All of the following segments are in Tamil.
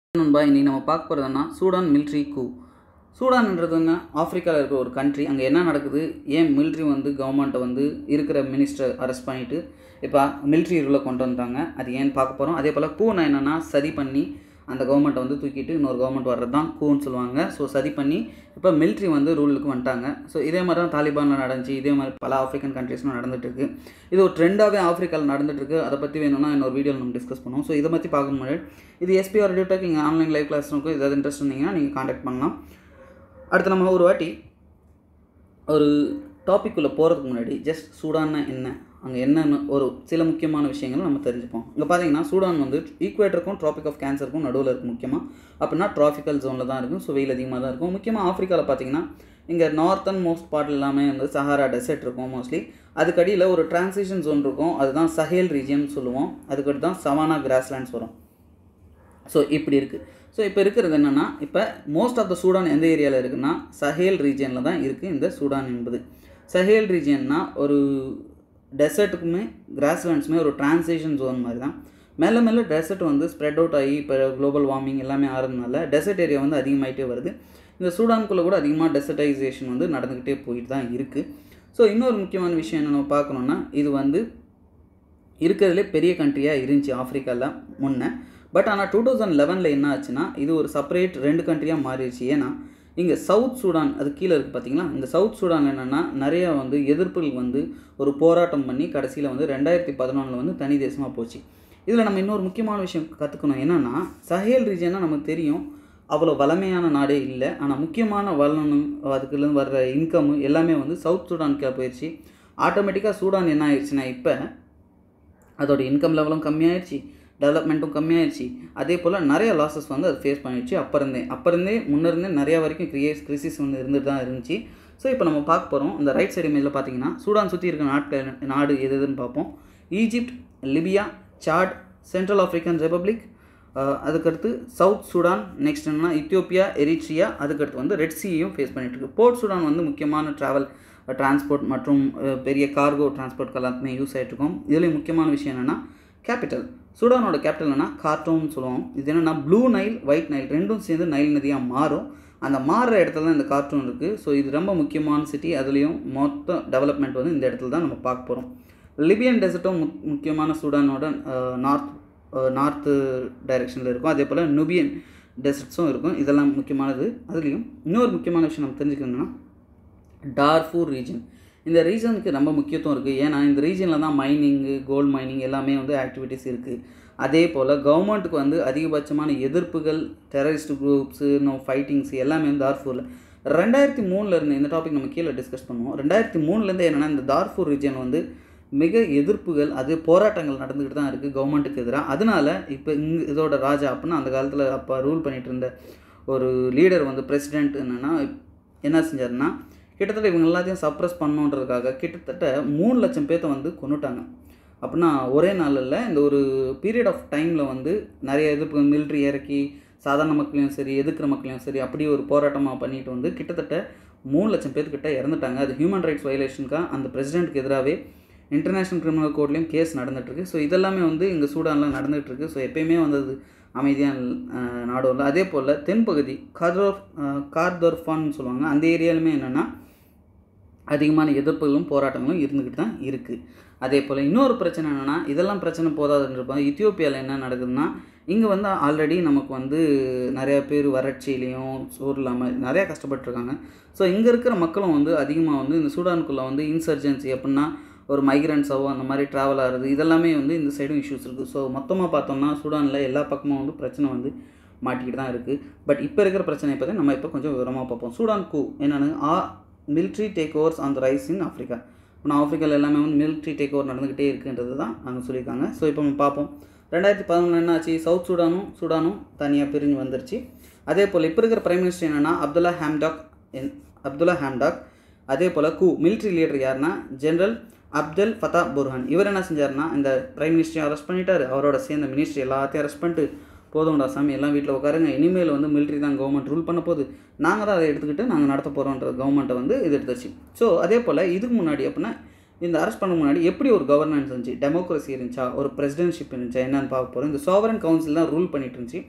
நண்பா இன்றைக்கி நம்ம பார்க்க போகிறதுனா சூடான் மிலிட்ரி கூ சூடான்ன்றதுன்னா ஆஃப்ரிக்காவில் இருக்கிற ஒரு கண்ட்ரி அங்கே என்ன நடக்குது ஏன் மிலிட்ரி வந்து கவர்மெண்ட்டை வந்து இருக்கிற மினிஸ்டர் அரெஸ்ட் பண்ணிவிட்டு இப்போ மிலிட்ரி ரூலை கொண்டு வந்துட்டாங்க அது ஏன்னு பார்க்க போகிறோம் அதே போல் கூனா என்னென்னா சதி பண்ணி அந்த கவர்மெண்ட்டை வந்து தூக்கிட்டு இன்னொரு கவர்மெண்ட் வர்றது தான் கூன்னு சொல்லுவாங்க ஸோ சதி பண்ணி இப்போ மிலிட்ரி வந்து ரூலுக்கு வந்துட்டாங்க ஸோ இதே மாதிரி தான் தாலிபானில் நடந்துச்சு இதே மாதிரி பல ஆஃப்ரிக்கன் கண்ட்ரீஸ்லாம் நடந்துட்டுருக்கு இது ஒரு ட்ரெண்டாகவே ஆஃப்ரிக்காவில் நடந்துட்டுருக்கு அதை பற்றி வேணும்னா இன்னொரு வீடியோவில் நம்ம டிஸ்கஸ் பண்ணுவோம் ஸோ இதை பற்றி பார்க்க முன்னாடி இது எஸ்பி ஆர் டேக் இங்கே ஆன்லைன் லைவ் கிளாஸ் இருக்கும் ஏதாவது இன்ட்ரெஸ்ட் இருந்தீங்கன்னா நீங்கள் காண்டாக்ட் பண்ணலாம் அடுத்து நம்ம ஒரு வாட்டி ஒரு டாபிக் உள்ள போகிறதுக்கு முன்னாடி ஜஸ்ட் சூடான்னா என்ன அங்கே என்னென்ன ஒரு சில முக்கியமான விஷயங்கள் நம்ம தெரிஞ்சுப்போம் இங்கே பார்த்தீங்கன்னா சூடான் வந்து ஈக்குவேட்டருக்கும் ட்ராபிக் ஆஃப் கேன்சருக்கும் நடுவில் இருக்குது முக்கியமாக அப்படின்னா ட்ராபிக்கல் ஜோனில் தான் இருக்கும் ஸோ வெயில் அதிகமாக தான் இருக்கும் முக்கியமாக ஆஃப்ரிக்காவில் பார்த்தீங்கன்னா இங்கே நார்த்தன் மோஸ்ட் பார்ட் எல்லாமே வந்து சஹாரா டெசர்ட் இருக்கும் மோஸ்ட்லி அதுக்கடியில் ஒரு டிரான்சிஷன் ஜோன் இருக்கும் அதுதான் சஹேல் ரீஜியன் சொல்லுவோம் அதுக்கடுத்து தான் சவானா கிராஸ்லேண்ட்ஸ் வரும் ஸோ இப்படி இருக்குது ஸோ இப்போ இருக்கிறது என்னென்னா இப்போ மோஸ்ட் ஆஃப் த சூடான் எந்த ஏரியாவில் இருக்குன்னா சஹேல் ரீஜியனில் தான் இருக்குது இந்த சூடான் என்பது சஹேல் ரீஜியன்னா ஒரு டெசர்ட்டுக்குமே கிராஸ்லேண்ட்ஸுமே ஒரு டிரான்சிஷன் ஜோன் மாதிரி தான் மெல்ல மெல்ல டெசர்ட் வந்து ஸ்ப்ரெட் அவுட் ஆகி இப்போ குளோபல் வார்மிங் எல்லாமே ஆகிறதுனால டெசர்ட் ஏரியா வந்து அதிகமாகிட்டே வருது இந்த சூடானுக்குள்ளே கூட அதிகமாக டெசர்டைசேஷன் வந்து நடந்துக்கிட்டே போயிட்டு தான் இருக்குது ஸோ இன்னொரு முக்கியமான விஷயம் என்ன நம்ம பார்க்கணுன்னா இது வந்து இருக்கிறதுலே பெரிய கண்ட்ரியாக இருந்துச்சு ஆஃப்ரிக்காவில் முன்னே பட் ஆனால் டூ தௌசண்ட் லெவனில் என்ன ஆச்சுன்னா இது ஒரு செப்பரேட் ரெண்டு கண்ட்ரியாக மாறிடுச்சு ஏன்னா இங்கே சவுத் சூடான் அது கீழே இருக்குது பார்த்தீங்களா இந்த சவுத் சூடான் என்னென்னா நிறைய வந்து எதிர்ப்புகள் வந்து ஒரு போராட்டம் பண்ணி கடைசியில் வந்து ரெண்டாயிரத்தி பதினொன்றில் வந்து தனி தேசமாக போச்சு இதில் நம்ம இன்னொரு முக்கியமான விஷயம் கற்றுக்கணும் என்னென்னா சஹேல் ரீஜனாக நமக்கு தெரியும் அவ்வளோ வளமையான நாடே இல்லை ஆனால் முக்கியமான வளனும் அதுக்குலேருந்து வர்ற இன்கம்மு எல்லாமே வந்து சவுத் சூடானுக்கு போயிடுச்சு ஆட்டோமேட்டிக்காக சூடான் என்ன ஆயிடுச்சுன்னா இப்போ அதோட இன்கம் லெவலும் கம்மியாயிடுச்சு டெவலப்மெண்ட்டும் கம்மியாயிடுச்சு அதே போல் நிறைய லாஸஸ் வந்து அது ஃபேஸ் பண்ணிடுச்சு அப்போ இருந்தே அப்போ இருந்தே முன்னிருந்தே நிறையா வரைக்கும் கிரியேஸ் கிரிசிஸ் வந்து இருந்துட்டு தான் இருந்துச்சு ஸோ இப்போ நம்ம பார்க்க போகிறோம் இந்த ரைட் சைடு இமேஜில் பார்த்தீங்கன்னா சூடான் சுற்றி இருக்க நாட்கள் நாடு எது எதுன்னு பார்ப்போம் Egypt Libya Chad Central African Republic அதுக்கடுத்து சவுத் சூடான் நெக்ஸ்ட் என்னன்னா இத்தியோப்பியா எரிட்ரியா அதுக்கடுத்து வந்து ரெட் சீயையும் ஃபேஸ் பண்ணிட்டு இருக்கு போர்ட் சூடான் வந்து முக்கியமான ட்ராவல் டிரான்ஸ்போர்ட் மற்றும் பெரிய கார்கோ டிரான்ஸ்போர்ட் எல்லாத்துக்குமே யூஸ் ஆகிட்டு இருக்கும் இதுலேயும் முக்கியமான விஷயம் என்னென்னா கேபிட்டல் சூடானோட கேபிட்டல் என்னன்னா கார்ட்டோன்னு சொல்லுவோம் இது என்னென்னா ப்ளூ நைல் ஒயிட் நைல் ரெண்டும் சேர்ந்து நைல் நதியாக மாறும் அந்த மாறுற இடத்துல தான் இந்த கார்ட்டூன் இருக்குது ஸோ இது ரொம்ப முக்கியமான சிட்டி அதுலேயும் மொத்த டெவலப்மெண்ட் வந்து இந்த இடத்துல தான் நம்ம பார்க்க போகிறோம் லிபியன் டெசர்ட்டும் முக் முக்கியமான சூடானோட நார்த் நார்த்து டைரெக்ஷனில் இருக்கும் அதே போல் நுபியன் டெசர்ட்ஸும் இருக்கும் இதெல்லாம் முக்கியமானது அதுலேயும் இன்னொரு முக்கியமான விஷயம் நம்ம தெரிஞ்சுக்கணும்னா டார்ஃபூர் ரீஜன் இந்த ரீஜனுக்கு ரொம்ப முக்கியத்துவம் இருக்குது ஏன்னா இந்த ரீஜனில் தான் மைனிங்கு கோல்டு மைனிங் எல்லாமே வந்து ஆக்டிவிட்டீஸ் இருக்குது அதே போல் கவர்மெண்ட்டுக்கு வந்து அதிகபட்சமான எதிர்ப்புகள் டெரரிஸ்ட் குரூப்ஸு இன்னும் ஃபைட்டிங்ஸ் எல்லாமே வந்து தார்ஃபூரில் ரெண்டாயிரத்தி மூணுலேருந்து இந்த டாபிக் நம்ம கீழே டிஸ்கஸ் பண்ணுவோம் ரெண்டாயிரத்தி மூணுலேருந்து என்னென்னா இந்த தார்ஃபூர் ரீஜன் வந்து மிக எதிர்ப்புகள் அது போராட்டங்கள் நடந்துக்கிட்டு தான் இருக்குது கவர்மெண்ட்டுக்கு எதிராக அதனால இப்போ இங்கே இதோட ராஜா அப்படின்னா அந்த காலத்தில் அப்போ ரூல் பண்ணிகிட்டு இருந்த ஒரு லீடர் வந்து பிரசிடென்ட் என்னென்னா என்ன செஞ்சாருன்னா கிட்டத்தட்ட இவங்க எல்லாத்தையும் சப்ரஸ் பண்ணுன்றதுக்காக கிட்டத்தட்ட மூணு லட்சம் பேர்த்த வந்து கொண்டுட்டாங்க அப்படின்னா ஒரே நாளில் இந்த ஒரு பீரியட் ஆஃப் டைமில் வந்து நிறைய எதிர்ப்பு மிலிட்ரி இறக்கி சாதாரண மக்களையும் சரி எதிர்க்கிற மக்களையும் சரி அப்படியே ஒரு போராட்டமாக பண்ணிட்டு வந்து கிட்டத்தட்ட மூணு லட்சம் பேர்த்துக்கிட்ட இறந்துட்டாங்க அது ஹியூமன் ரைட்ஸ் வயலேஷனுக்காக அந்த பிரசிடென்ட்க்கு எதிராகவே இன்டர்நேஷ்னல் கிரிமினல் கோர்ட்லேயும் கேஸ் நடந்துகிட்ருக்கு ஸோ இதெல்லாமே வந்து இங்கே சூடானில் நடந்துகிட்ருக்கு ஸோ எப்பயுமே வந்தது அமைதியான நாடு இல்லை அதே போல் தென்பகுதி கார்தோர் கார்தோர்ஃபான்னு சொல்லுவாங்க அந்த ஏரியாலுமே என்னென்னா அதிகமான எதிர்ப்புகளும் போராட்டங்களும் இருந்துக்கிட்டு தான் இருக்குது அதே போல் இன்னொரு பிரச்சனை என்னென்னா இதெல்லாம் பிரச்சனை போதாதுன்றப்ப இத்தியோப்பியாவில் என்ன நடக்குதுன்னா இங்கே வந்து ஆல்ரெடி நமக்கு வந்து நிறையா பேர் வறட்சியிலையும் சோறு இல்லாமல் நிறையா கஷ்டப்பட்டுருக்காங்க ஸோ இங்கே இருக்கிற மக்களும் வந்து அதிகமாக வந்து இந்த சூடானுக்குள்ளே வந்து இன்சர்ஜென்சி எப்படின்னா ஒரு மைக்ரண்ட்ஸாவோ அந்த மாதிரி ட்ராவல் ஆகிறது இதெல்லாமே வந்து இந்த சைடும் இஷ்யூஸ் இருக்குது ஸோ மொத்தமாக பார்த்தோம்னா சூடானில் எல்லா பக்கமும் வந்து பிரச்சனை வந்து மாட்டிக்கிட்டு தான் இருக்குது பட் இப்போ இருக்கிற பிரச்சனை பற்றி நம்ம இப்போ கொஞ்சம் விவரமாக பார்ப்போம் சூடான் கூ என்னென்னு uh military takeovers on the rise in Africa இப்போ ஆஃப்ரிக்காவில் எல்லாமே வந்து மிலிட்ரி டேக் ஓவர் நடந்துக்கிட்டே இருக்குன்றது தான் அங்கே சொல்லியிருக்காங்க ஸோ இப்போ நம்ம பார்ப்போம் ரெண்டாயிரத்தி பதினொன்று என்ன ஆச்சு சவுத் சூடானும் சூடானும் தனியாக பிரிஞ்சு வந்துருச்சு அதே போல் இப்போ இருக்கிற பிரைம் மினிஸ்டர் என்னென்னா அப்துல்லா ஹேம்டாக் அப்துல்லா ஹேம்டாக் அதே போல் கூ மிலிட்ரி லீடர் யாருன்னா ஜென்ரல் அப்துல் ஃபதா புர்ஹான் இவர் என்ன செஞ்சார்னா இந்த பிரைம் மினிஸ்டரையும் அரெஸ்ட் பண்ணிட்டார் அவரோட சேர்ந்த மினிஸ்ட்ரி எல்லாத்தையும் அரெஸ்ட் பண்ணிட்டு போதும்டா சாமி எல்லாம் வீட்டில் உட்காருங்க இனிமேல் வந்து மிலிட்ரி தான் கவர்மெண்ட் ரூல் பண்ண போகுது நாங்கள் தான் அதை எடுத்துக்கிட்டு நாங்கள் நடத்த போகிறோன்ற கவர்மெண்ட்டை வந்து இது எடுத்துச்சு ஸோ அதே போல் இதுக்கு முன்னாடி அப்படின்னா இந்த அரெஸ்ட் பண்ண முன்னாடி எப்படி ஒரு கவர்னன்ஸ் இருந்துச்சு டெமோக்ரஸி இருந்துச்சா ஒரு பிரசிடென்ட்ஷிப் இருந்துச்சா என்னன்னு பார்க்க போகிறோம் இந்த சோவரன் கவுன்சில் தான் ரூல் பண்ணிட்டு இருந்துச்சு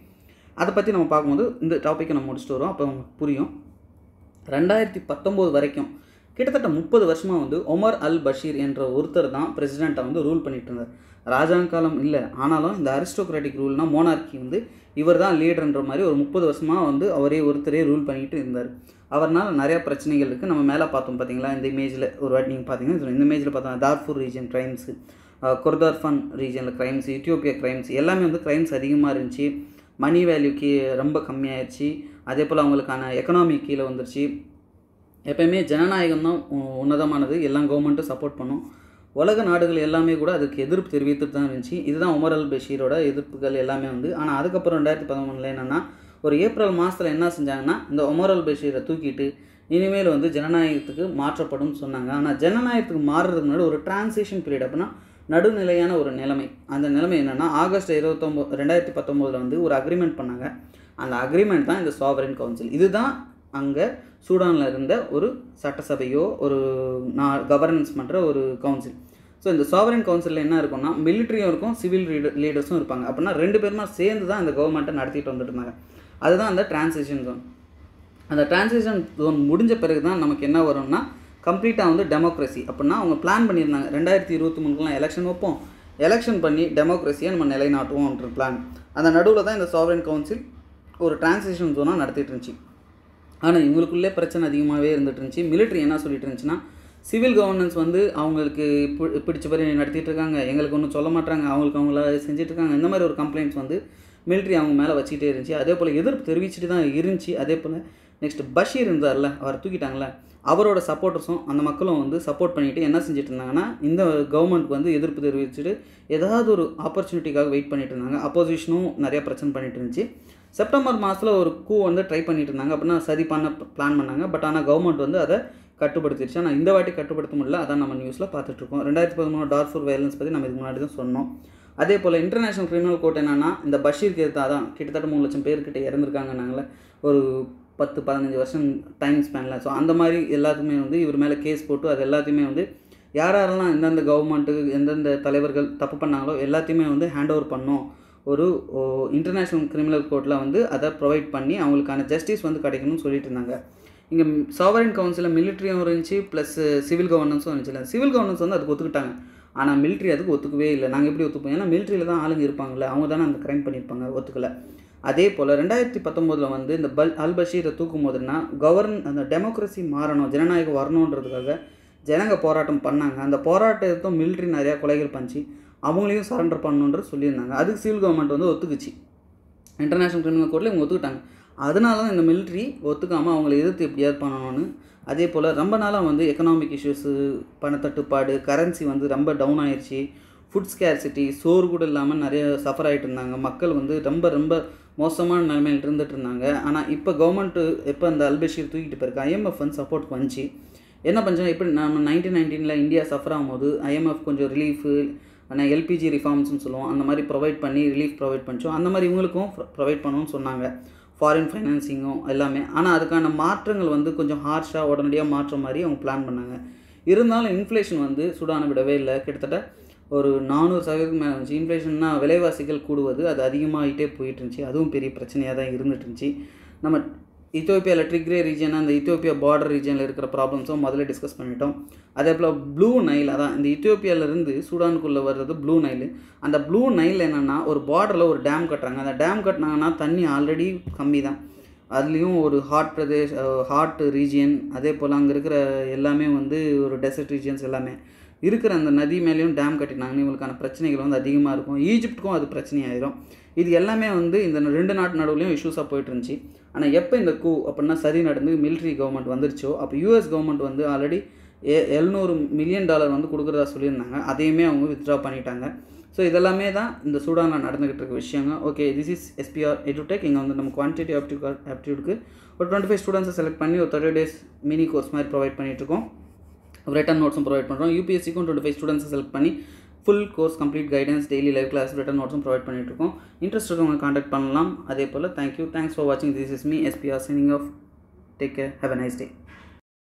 அதை பற்றி நம்ம பார்க்கும்போது இந்த டாப்பிக்கை நம்ம முடிச்சுட்டு வரோம் அப்போ உங்களுக்கு புரியும் ரெண்டாயிரத்தி பத்தொம்போது வரைக்கும் கிட்டத்தட்ட முப்பது வருஷமாக வந்து ஒமர் அல் பஷீர் என்ற ஒருத்தர் தான் பிரசிடெண்ட்டை வந்து ரூல் பண்ணிட்டு இருந்தார் ராஜாங்க காலம் இல்லை ஆனாலும் இந்த அரிஸ்டோக்ராட்டிக் ரூல்னா மோனார்கி வந்து இவர் தான் லீடர்ன்ற மாதிரி ஒரு முப்பது வருஷமாக வந்து அவரே ஒருத்தரே ரூல் பண்ணிட்டு இருந்தார் அவர்னால நிறையா பிரச்சனைகள் இருக்குது நம்ம மேலே பார்த்தோம் பார்த்தீங்களா இந்த இமேஜில் ஒரு வாட்டி நீங்கள் பார்த்தீங்கன்னா இந்த இமேஜில் பார்த்தோம் தார்ஃபூர் ரீஜன் க்ரைம்ஸு கொர்தார்ஃபான் ரீஜனில் க்ரைம்ஸ் இத்தியோப்பியா க்ரைம்ஸ் எல்லாமே வந்து க்ரைம்ஸ் அதிகமாக இருந்துச்சு மணி வேல்யூக்கு ரொம்ப கம்மியாயிருச்சு அதே போல் அவங்களுக்கான எக்கனாமி கீழே வந்துருச்சு எப்பயுமே ஜனநாயகம் தான் உ- உன்னதமானது எல்லா கவர்மெண்ட்டும் சப்போர்ட் பண்ணும் உலக நாடுகள் எல்லாமே கூட அதுக்கு எதிர்ப்பு தெரிவித்துட்டு தான் இருந்துச்சு இதுதான் உமர் அல் பஷீரோட எதிர்ப்புகள் எல்லாமே வந்து ஆனால் அதுக்கப்புறம் ரெண்டாயிரத்தி பதினொன்றில் என்னென்னா ஒரு ஏப்ரல் மாதத்தில் என்ன செஞ்சாங்கன்னா இந்த உமர் அல் பஷீரை தூக்கிட்டு இனிமேல் வந்து ஜனநாயகத்துக்கு மாற்றப்படும் சொன்னாங்க ஆனால் ஜனநாயகத்துக்கு மாறுறதுக்கு முன்னாடி ஒரு டிரான்சிஷன் பீரியட் அப்படின்னா நடுநிலையான ஒரு நிலைமை அந்த நிலைமை என்னென்னா ஆகஸ்ட் இருபத்தொம்போது ரெண்டாயிரத்தி பத்தொம்போதில் வந்து ஒரு அக்ரிமெண்ட் பண்ணாங்க அந்த அக்ரிமெண்ட் தான் இந்த சாவரின் கவுன்சில் இதுதான் அங்கே சூடானில் இருந்த ஒரு சட்டசபையோ ஒரு நா கவர்னன்ஸ் பண்ணுற ஒரு கவுன்சில் ஸோ இந்த சாவரின் கவுன்சிலில் என்ன இருக்கும்னா மிலிட்ரியும் இருக்கும் சிவில் லீடர்ஸும் இருப்பாங்க அப்படின்னா ரெண்டு பேருமா சேர்ந்து தான் இந்த கவர்மெண்ட்டை நடத்திட்டு வந்துட்டு இருந்தாங்க அதுதான் அந்த டிரான்சிஷன் ஜோன் அந்த டிரான்சிஷன் ஜோன் முடிஞ்ச பிறகு தான் நமக்கு என்ன வரும்னா கம்ப்ளீட்டாக வந்து டெமோக்ரஸி அப்படின்னா அவங்க பிளான் பண்ணியிருந்தாங்க ரெண்டாயிரத்தி இருபத்தி மூணுக்குலாம் எலெக்ஷன் வைப்போம் எலெக்ஷன் பண்ணி டெமோக்ரஸியை நம்ம நிலைநாட்டுவோம்ன்ற பிளான் அந்த நடுவில் தான் இந்த சாவரின் கவுன்சில் ஒரு டிரான்சிஷன் ஜோனாக நடத்திட்டு இருந்துச்சு ஆனால் இவங்களுக்குள்ளே பிரச்சனை அதிகமாகவே இருந்துட்டு இருந்துச்சு மிலிட்ரி என்ன சொல்லிட்டு இருந்துச்சுன்னா சிவில் கவர்னன்ஸ் வந்து அவங்களுக்கு பி- பிடிச்ச மாதிரி நடத்திட்டு இருக்காங்க எங்களுக்கு ஒன்றும் சொல்ல மாட்டாங்க அவங்களுக்கு அவங்கள செஞ்சுட்டு இருக்காங்க இந்த மாதிரி ஒரு கம்ப்ளைண்ட்ஸ் வந்து மிலிட்ரி அவங்க மேலே வச்சுக்கிட்டே இருந்துச்சு அதே போல் எதிர்ப்பு தெரிவிச்சுட்டு தான் இருந்துச்சு அதே போல் நெக்ஸ்ட் பஷீர் இருந்தார்ல அவர் தூக்கிட்டாங்களே அவரோட சப்போர்ட்டர்ஸும் அந்த மக்களும் வந்து சப்போர்ட் பண்ணிட்டு என்ன செஞ்சுட்டு இருந்தாங்கன்னா இந்த கவர்மெண்ட்க்கு வந்து எதிர்ப்பு தெரிவிச்சுட்டு ஏதாவது ஒரு ஆப்பர்ச்சுனிட்டிக்காக வெயிட் பண்ணிட்டு இருந்தாங்க அப்போசிஷனும் நிறைய பிரச்சனை பண்ணிட்டு இருந்துச்சு செப்டம்பர் மாதத்தில் ஒரு கூ வந்து ட்ரை பண்ணிட்டு இருந்தாங்க அப்படின்னா சரி பண்ண பிளான் பண்ணாங்க பட் ஆனால் கவர்மெண்ட் வந்து அதை கட்டுப்படுத்திடுச்சு ஆனால் இந்த வாட்டி கட்டுப்படுத்த முடியல அதான் நம்ம நியூஸில் பார்த்துட்ருக்கோம் ரெண்டாயிரத்தி பதிமூணு டார்ஃபூர் வயலன்ஸ் பற்றி நம்ம இதுக்கு முன்னாடி தான் சொன்னோம் அதே போல் இன்டர்நேஷனல் கிரிமினல் கோர்ட் என்னன்னா இந்த பஷீருக்கு எதிர்த்தா தான் கிட்டத்தட்ட மூணு லட்சம் பேர்கிட்ட இறந்துருக்காங்க நாங்களே ஒரு பத்து பதினஞ்சு வருஷம் டைம் ஸ்பேனில் ஸோ அந்த மாதிரி எல்லாத்துக்குமே வந்து இவர் மேலே கேஸ் போட்டு அது எல்லாத்தையுமே வந்து யார் யாரெல்லாம் எந்தெந்த கவர்மெண்ட்டுக்கு எந்தெந்த தலைவர்கள் தப்பு பண்ணாங்களோ எல்லாத்தையுமே வந்து ஹேண்ட் ஓவர் பண்ணோம் ஒரு இன்டர்நேஷ்னல் கிரிமினல் கோர்ட்டில் வந்து அதை ப்ரொவைட் பண்ணி அவங்களுக்கான ஜஸ்டிஸ் வந்து கிடைக்கணும்னு சொல்லிட்டு இருந்தாங்க இங்கே சாவரின் கவுன்சிலில் மிலிட்ரியும் இருந்துச்சு ப்ளஸ் சிவில் கவர்னன்ஸும் இருந்துச்சு சிவில் கவர்னன்ஸ் வந்து அதுக்கு ஒத்துக்கிட்டாங்க ஆனால் மிலிட்ரி அதுக்கு ஒத்துக்கவே இல்லை நாங்கள் எப்படி ஒத்துப்போம் ஏன்னா மிலிட்ரியில் தான் ஆளுங்க இருப்பாங்கல்ல அவங்க தானே அந்த க்ரைம் பண்ணியிருப்பாங்க ஒத்துக்கல அதே போல் ரெண்டாயிரத்தி பத்தொம்போதில் வந்து இந்த பல் அல் பஷீரை தூக்கும் போதுன்னா கவர்ன் அந்த டெமோக்ரஸி மாறணும் ஜனநாயகம் வரணுன்றதுக்காக ஜனங்க போராட்டம் பண்ணாங்க அந்த போராட்டத்தும் மிலிட்ரி நிறையா கொலைகள் பண்ணிச்சு அவங்களையும் சரண்டர் பண்ணணுன்ற சொல்லியிருந்தாங்க அதுக்கு சிவில் கவர்மெண்ட் வந்து ஒத்துக்குச்சு இன்டர்நேஷ்னல் கிரிமினல் கோர்ட்டில் இவங்க ஒத்துக்கிட்டாங்க அதனால தான் இந்த மிலிட்ரி ஒத்துக்காமல் அவங்கள எதிர்த்து எப்படியாவது பண்ணணும்னு அதே போல் ரொம்ப நாளாக வந்து எக்கனாமிக் இஷ்யூஸு பணத்தட்டுப்பாடு கரன்சி வந்து ரொம்ப டவுன் ஆயிடுச்சு ஃபுட் ஸ்கேர்சிட்டி சோறு கூட இல்லாமல் நிறைய சஃபர் ஆகிட்டு இருந்தாங்க மக்கள் வந்து ரொம்ப ரொம்ப மோசமான நிலைமையில் இருந்துட்டு இருந்தாங்க ஆனால் இப்போ கவர்மெண்ட்டு எப்போ அந்த அல்பஷீர் தூக்கிட்டு போயிருக்கு ஐஎம்எஃப் வந்து சப்போர்ட் வந்துச்சு என்ன பண்ணுறாங்க எப்படி நம்ம நைன்டீன் நைன்டீனில் இந்தியா சஃபர் ஆகும்போது ஐஎம்எஃப் கொஞ்சம் ரிலீஃபு ஆனால் எல்பிஜி ரிஃபார்ம்ஸ்னு சொல்லுவோம் அந்த மாதிரி ப்ரொவைட் பண்ணி ரிலீஃப் ப்ரொவைட் பண்ணிச்சோம் அந்த மாதிரி இவங்களுக்கும் ப்ரொவைட் பண்ணணும்னு சொன்னாங்க ஃபாரின் ஃபைனான்சிங்கும் எல்லாமே ஆனால் அதுக்கான மாற்றங்கள் வந்து கொஞ்சம் ஹார்ஷாக உடனடியாக மாற்ற மாதிரி அவங்க பிளான் பண்ணாங்க இருந்தாலும் இன்ஃப்ளேஷன் வந்து சுடானை விடவே இல்லை கிட்டத்தட்ட ஒரு நானூறு சதவீதத்துக்கு மேலே இருந்துச்சு இன்ஃப்ளேஷன்னா விலைவாசிகள் கூடுவது அது அதிகமாகிட்டே போயிட்டு இருந்துச்சு அதுவும் பெரிய பிரச்சனையாக தான் இருந்துட்டு இருந்துச்சு நம்ம இத்தியோப்பியாவில் ட்ரிக்ரே ரீஜன் அந்த இத்தியோப்பியா பார்டர் ரீஜனில் இருக்கிற ப்ராப்ளம்ஸும் முதல்ல டிஸ்கஸ் பண்ணிட்டோம் அதே போல் ப்ளூ நைல் அதான் இந்த இத்தியோப்பியாவிலேருந்து சூடானுக்குள்ளே வர்றது ப்ளூ நைல் அந்த ப்ளூ நைல் என்னென்னா ஒரு பார்டரில் ஒரு டேம் கட்டுறாங்க அந்த டேம் கட்டினாங்கன்னா தண்ணி ஆல்ரெடி கம்மி தான் அதுலேயும் ஒரு ஹாட் பிரதேஷ் ஹாட் ரீஜியன் அதே போல் அங்கே இருக்கிற எல்லாமே வந்து ஒரு டெசர்ட் ரீஜியன்ஸ் எல்லாமே இருக்கிற அந்த நதி மேலேயும் டேம் கட்டினாங்கன்னா இவங்களுக்கான பிரச்சனைகள் வந்து அதிகமாக இருக்கும் ஈஜிப்டுக்கும் அது பிரச்சனையாயிரும் இது எல்லாமே வந்து இந்த ரெண்டு நாட்டு நடுவுலையும் இஷ்யூஸாக போயிட்டு இருந்துச்சு ஆனால் எப்போ இந்த கூ அப்படின்னா சரி நடந்து மிலிட்ரி கவர்மெண்ட் வந்துருச்சோ அப்போ யூஎஸ் கவர்மெண்ட் வந்து ஆல்ரெடி ஏ எழுநூறு மில்லியன் டாலர் வந்து கொடுக்குறதா சொல்லியிருந்தாங்க அதையுமே அவங்க வித்ட்ரா பண்ணிட்டாங்க ஸோ இதெல்லாமே தான் இந்த சூடானில் நடந்துகிட்டு இருக்க விஷயங்க ஓகே திஸ் இஸ் எஸ்பிஆர் எஜுடெக் இங்கே வந்து நம்ம குவான்டிட்டி ஆப்டியூ ஆப்டியூடுக்கு ஒரு டுவெண்ட்டி ஃபைவ் ஸ்டூடெண்ட்ஸை செலக்ட் பண்ணி ஒரு தேர்ட்டி டேஸ் மினி கோர்ஸ் மாதிரி ப்ரொவைட் பண்ணிகிட்ருக்கோம் ரிட்டன் நோட்ஸும் ப்ரொவைட் பண்ணுறோம் யூபிஎஸ்சிக்கும் டுவெண்ட்டி ஃபைவ் ஸ்டூடெண்ட்ஸை செலக்ட் பண்ணி full course complete guidance daily live class written நோட்ஸும் ப்ரொவைட் பண்ணிட்டு இருக்கோம் இன்ட்ரெஸ்ட் இருக்கவங்க காண்டாக்ட் பண்ணலாம் அதே போல் தேங்க்யூ தேங்க்ஸ் ஃபார் வாட்சிங் this is me SPR signing off take care have a nice day